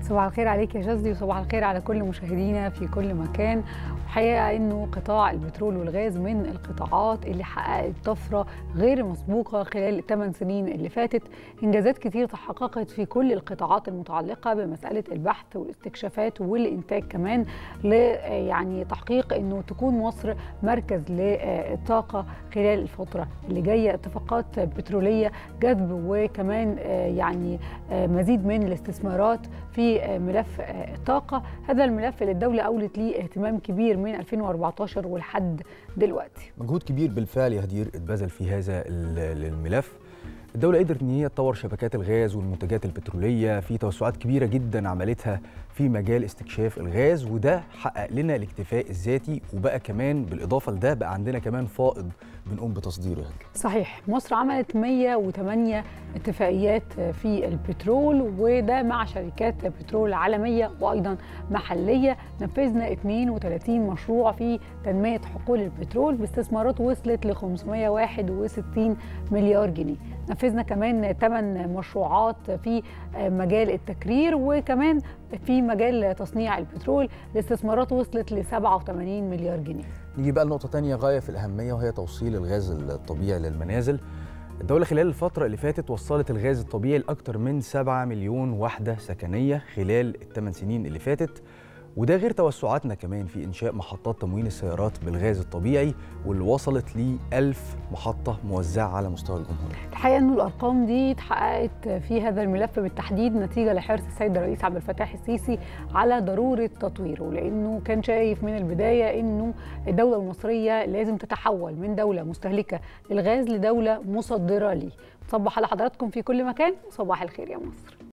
صباح الخير عليك يا جزدي وصباح الخير على كل مشاهدينا في كل مكان وحقيقة انه قطاع البترول والغاز من القطاعات اللي حققت طفرة غير مسبوقة خلال الثمان سنين اللي فاتت انجازات كتير تحققت في كل القطاعات المتعلقة بمسألة البحث والاستكشافات والانتاج كمان ل يعني تحقيق انه تكون مصر مركز للطاقة خلال الفترة اللي جاية اتفاقات بترولية جذب وكمان يعني مزيد من الاستثمارات في ملف الطاقة هذا الملف اللي الدولة أولت ليه اهتمام كبير من 2014 ولحد دلوقتي مجهود كبير بالفعل يا هدير اتبذل في هذا الملف الدولة قدرت ان هي تطور شبكات الغاز والمنتجات البترولية في توسعات كبيرة جدا عملتها في مجال استكشاف الغاز وده حقق لنا الاكتفاء الذاتي وبقى كمان بالإضافة لده بقى عندنا كمان فائض بنقوم بتصديره صحيح مصر عملت 108 اتفاقيات في البترول وده مع شركات بترول عالمية وأيضا محلية نفذنا 32 مشروع في تنمية حقول البترول باستثمارات وصلت ل 561 مليار جنيه نفذنا كمان 8 مشروعات في مجال التكرير وكمان في مجال تصنيع البترول الاستثمارات وصلت ل 87 مليار جنيه نيجي بقى لنقطة تانية غاية في الأهمية وهي توصيل الغاز الطبيعي للمنازل الدولة خلال الفترة اللي فاتت وصلت الغاز الطبيعي لأكثر من 7 مليون وحدة سكنية خلال الثمان سنين اللي فاتت وده غير توسعاتنا كمان في إنشاء محطات تموين السيارات بالغاز الطبيعي واللي وصلت ل 1000 محطة موزعة على مستوى الجمهورية. الحقيقة إنه الأرقام دي اتحققت في هذا الملف بالتحديد نتيجة لحرص السيد الرئيس عبد الفتاح السيسي على ضرورة تطويره لأنه كان شايف من البداية إنه الدولة المصرية لازم تتحول من دولة مستهلكة للغاز لدولة مصدرة ليه. صباح على حضراتكم في كل مكان وصباح الخير يا مصر.